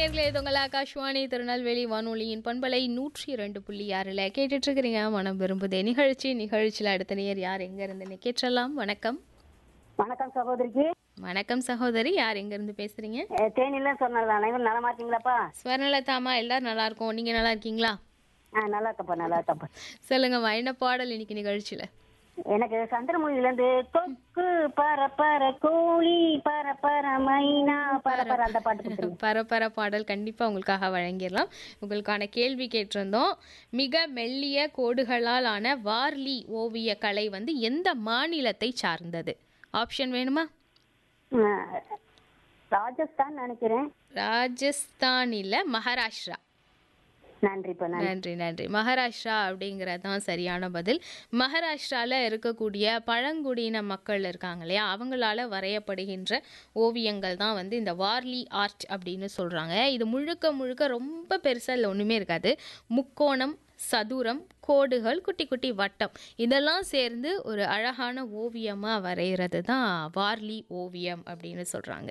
நேர்களே இது உங்கள் ஆகாஷ்வாணி திருநெல்வேலி வானொலியின் பண்பலை நூற்றி இரண்டு புள்ளி ஆறில் கேட்டுட்டு இருக்கிறீங்க மனம் விரும்புதே நிகழ்ச்சி நிகழ்ச்சியில் அடுத்த நேர் யார் எங்க இருந்து கேட்டலாம் வணக்கம் வணக்கம் சகோதரிக்கு வணக்கம் சகோதரி யார் எங்க இருந்து பேசுறீங்க அஹ் தேனில சொன்னது அனைவரும் நலமா இருக்கீங்களாப்பா ஸ்வர்ணலதாமா எல்லாரும் நல்லா இருக்கோம் நீங்க நல்லா இருக்கீங்களா ஆ நல்லா இருக்கப்பா நல்லா இருக்கப்பா சொல்லுங்கம்மா என்ன பாடல் இன்னைக்கு நிகழ்ச்சியில எனக்கு சந்திரமொழியில இருந்து கொக்கு பர பர கோழி பர பர மைனா பர பர அந்த பாட்டு கொடுத்துருங்க பரபர பாடல் கண்டிப்பாக உங்களுக்காக வழங்கிடலாம் உங்களுக்கான கேள்வி கேட்டிருந்தோம் மிக மெல்லிய கோடுகளால் ஆன வார்லி ஓவிய கலை வந்து எந்த மாநிலத்தை சார்ந்தது ஆப்ஷன் வேணுமா அஹ் ராஜஸ்தான் நினைக்கிறேன் ராஜஸ்தான் இல்ல மகாராஷ்டிரா நன்றிப்பா நன்றி நன்றி நன்றி மகாராஷ்டிரா அப்படிங்கிறது தான் சரியான பதில் மகாராஷ்டிரால இருக்கக்கூடிய பழங்குடியின மக்கள் இருக்காங்க இல்லையா அவங்களால வரையப்படுகின்ற ஓவியங்கள் தான் வந்து இந்த வார்லி ஆர்ட் அப்படின்னு சொல்றாங்க இது முழுக்க முழுக்க ரொம்ப பெருசா இல்லை ஒண்ணுமே இருக்காது முக்கோணம் சதுரம் கோடுகள் குட்டி குட்டி வட்டம் இதெல்லாம் சேர்ந்து ஒரு அழகான ஓவியமா வரைகிறது தான் வார்லி ஓவியம் அப்படின்னு சொல்றாங்க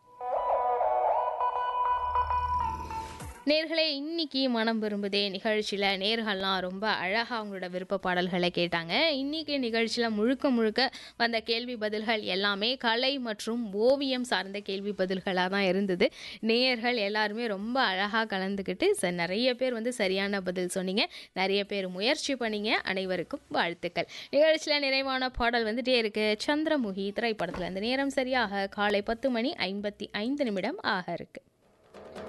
நேர்களே இன்னைக்கு மனம் விரும்புதே நிகழ்ச்சியில் நேர்கள்லாம் ரொம்ப அழகாக அவங்களோட விருப்ப பாடல்களை கேட்டாங்க இன்னைக்கு நிகழ்ச்சியில் முழுக்க முழுக்க வந்த கேள்வி பதில்கள் எல்லாமே கலை மற்றும் ஓவியம் சார்ந்த கேள்வி பதில்களாக தான் இருந்தது நேயர்கள் எல்லாருமே ரொம்ப அழகாக கலந்துக்கிட்டு ச நிறைய பேர் வந்து சரியான பதில் சொன்னீங்க நிறைய பேர் முயற்சி பண்ணீங்க அனைவருக்கும் வாழ்த்துக்கள் நிகழ்ச்சியில் நிறைவான பாடல் வந்துட்டே இருக்கு சந்திரமுகி திரைப்படத்தில் இந்த நேரம் சரியாக காலை பத்து மணி ஐம்பத்தி ஐந்து நிமிடம் ஆக இருக்கு